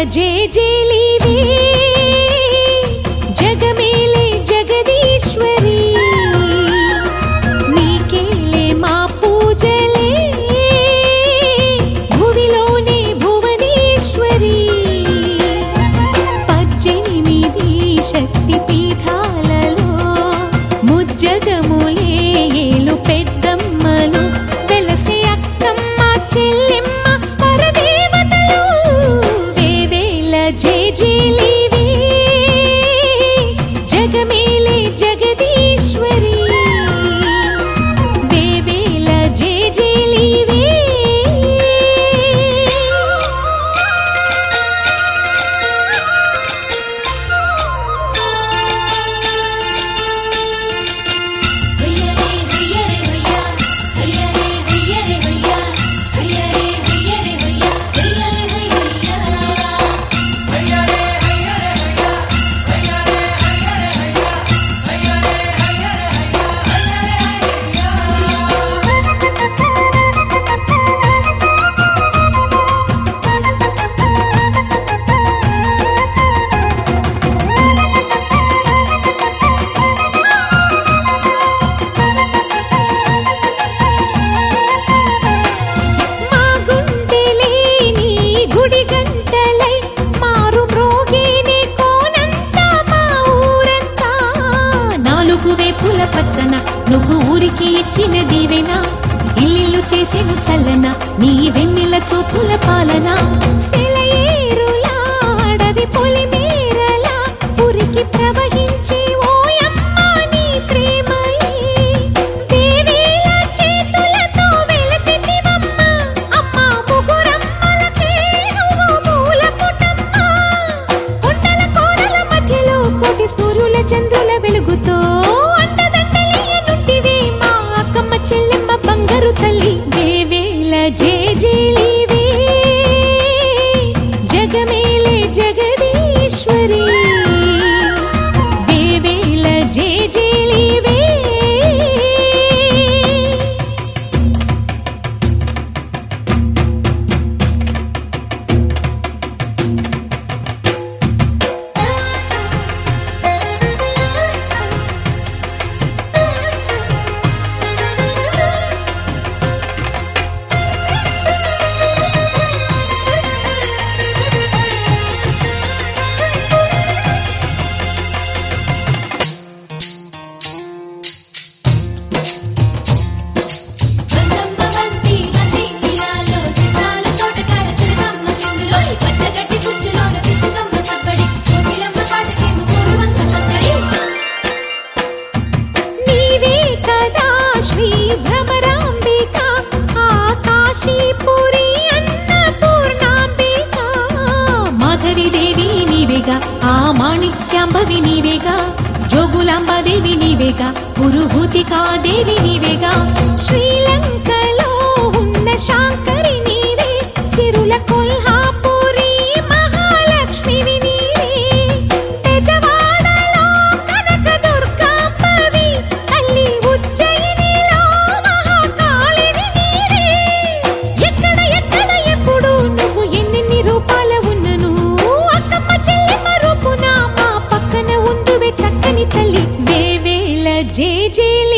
జేజేలివే జగమేలే జగదీశ్వరి నీకేలే మా పూజలే భువిలోనే భువనేశ్వరి పద్దెనిమిది శక్తి పీఠాలలో ముజ్జగములే ఏలు పెద్దమ్మలు వెలసే అక్కమ్మ చెల్లెమ్మ పరదేవతలు వేవేల జేజేలివే జగమేలే జగదీశ్వరి వేవేల జేజేలివే హయ్యరే హయ్యరే హయ్య హయ్యరే హయ్యరే హయ్య హయ్యరే హయ్యరే హయ్య హయ్యరే హయ్య మా గుండెలేని గుడి గంటలై మారు మ్రోగేనే కోనంతా మా ఊరంతా నాలుగు వేపుల పచ్చన నువ్వు ఊరికి ఇచ్చిన దీవెన ఇల్లు చేసేను చల్లన నీ వెన్నెల చూపుల పాలన సెలయేరులా అడవి పొలిమేరలా ఉరికి ప్రవహించే ఓయమ్మ నీ ప్రేమయే వేవేల చేతులతో వెలసితివమ్మ అమ్మ ముగురమ్మలకే నువ్వు మూలపుటమ్మ కొండల కోరల మధ్యలో కోటి సూర్యుల చంద్రుల వెలుగుతో అండదండలీయనుంటివే మా అక్కమ్మ చెల్లెమ్మ బంగారు తల్లి వేవేల జేజేలివే జగమేలే జగదీశ్వరి వేవేల జేజేలివే బందమ్మ బంతి బంతి ఇలాలో సితాల తోటకాడ సిరికమ్మ సింగులోని పచ్చగడ్డి కుచ్చులోన పిచ్చుకమ్మ సబ్బడి కోకిలమ్మ పాటకేమో పూర్వంక సత్తడి నీవే కదా శ్రీ భ్రమరాంబిక ఆకాశీపురి అన్నపూర్ణాంబిక మాధవి దేవి నీవేగా ఆ మాణిక్యాంబవి నీవేగా జోగులాంబదేవి నీవేగా పురుహూతికా దేవి నీవేగా శ్రీలంకలో ఉన్న శాంకరి నీవే సిరుల కొల్హాపురి మహాలక్ష్మివి నీవే బెజవాడలో కనక దుర్గాంబవి తల్లి ఉజ్జయినిలో మహాకాళివి నీవే ఎక్కడ ఎక్కడ ఎప్పుడు నువ్వు ఎన్నెన్ని రూపాల ఉన్నను అక్కమ్మ చెల్లెమ్మ రూపున మా పక్కన ఉందువే చక్కని తల్లి వేవేల జేజేల